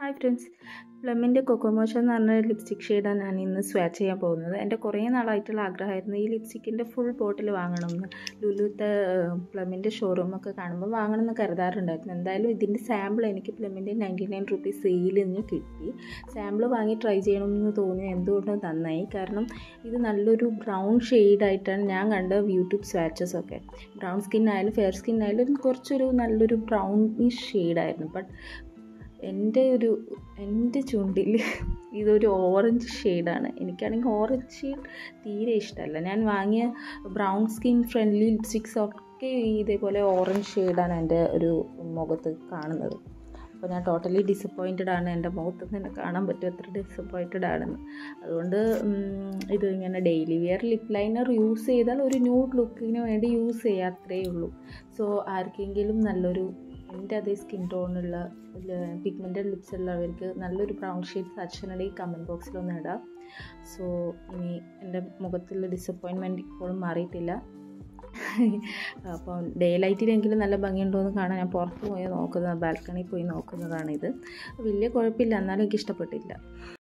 hi friends പ്ലമ്മിൻ്റെ കൊക്കോമോഷ എന്ന് പറഞ്ഞ lipstick ഷെയ്ഡാണ് ഞാൻ ഇന്ന് സ്വാച്ച് ചെയ്യാൻ പോകുന്നത് എൻ്റെ കുറേ നാളായിട്ടുള്ള ആഗ്രഹമായിരുന്നു ഈ ലിപ്സ്റ്റിക്കിൻ്റെ ഫുൾ ബോട്ടിൽ വാങ്ങണമെന്ന് ലുലുത്തെ പ്ലമ്മിൻ്റെ ഷോറൂമൊക്കെ കാണുമ്പോൾ വാങ്ങണമെന്ന് കരുതാറുണ്ടായിരുന്നു എന്തായാലും ഇതിൻ്റെ സാമ്പിൾ എനിക്ക് പ്ലമ്മിൻ്റെ നയൻറ്റി നയൻ റുപ്പീസ് സെയിലിൽ നിന്ന് കിട്ടി സാമ്പിൾ വാങ്ങി ട്രൈ ചെയ്യണമെന്ന് തോന്നി എന്തുകൊണ്ടും നന്നായി കാരണം ഇത് നല്ലൊരു ബ്രൗൺ ഷെയ്ഡായിട്ടാണ് ഞാൻ കണ്ട യൂട്യൂബ് സ്വാച്ചസ് ഒക്കെ ബ്രൗൺ സ്കിൻ ആയാലും ഫെയർ സ്കിൻ ആയാലും കുറച്ചൊരു നല്ലൊരു ബ്രൗണിഷ് ഷെയ്ഡായിരുന്നു ബട്ട് എൻ്റെ ഒരു എൻ്റെ ചുണ്ടിൽ ഇതൊരു ഓറഞ്ച് ഷെയ്ഡാണ് എനിക്കാണെങ്കിൽ ഓറഞ്ച് ഷെയ്ഡ് തീരെ ഇഷ്ടമല്ല ഞാൻ വാങ്ങിയ ബ്രൗൺ സ്കിൻ ഫ്രണ്ട്ലി ലിപ്സ്റ്റിക്സ് ഒക്കെ ഇതേപോലെ ഓറഞ്ച് ഷെയ്ഡാണ് എൻ്റെ ഒരു മുഖത്ത് കാണുന്നത് അപ്പോൾ ഞാൻ ടോട്ടലി ഡിസപ്പോയിൻറ്റഡ് ആണ് എൻ്റെ മുഖത്ത് തന്നെ കാണാൻ പറ്റും എത്ര ഡിസപ്പോയിൻറ്റഡ് ആണെന്ന് അതുകൊണ്ട് ഇത് ഇങ്ങനെ daily wear lip liner use ചെയ്താൽ ഒരു ന്യൂഡ് ലുക്കിന് വേണ്ടി യൂസ് ചെയ്യുക അത്രയേ ഉള്ളൂ സോ ആർക്കെങ്കിലും നല്ലൊരു എൻ്റെ അതേ സ്കിൻ ടോണുള്ള പിഗ്മെൻറ്റഡ് ലിപ്സ് ഉള്ളവർക്ക് നല്ലൊരു ബ്രൗൺ ഷെയ്ഡ് സജഷൻ ഉണ്ടെങ്കിൽ കമൻറ്റ് ബോക്സിലൊന്ന് ഇടാം സോ ഇനി എൻ്റെ മുഖത്തുള്ള ഡിസപ്പോയിൻമെൻറ്റ് ഇപ്പോഴും മാറിയിട്ടില്ല അപ്പോൾ ഡേ ലൈറ്റിലെങ്കിലും നല്ല ഭംഗിയുണ്ടോ എന്ന് കാണാൻ ഞാൻ പുറത്ത് പോയി നോക്കുന്നത് ബാൽക്കണിയിൽ പോയി നോക്കുന്നതാണിത് വലിയ കുഴപ്പമില്ല എന്നാലും എനിക്ക് ഇഷ്ടപ്പെട്ടില്ല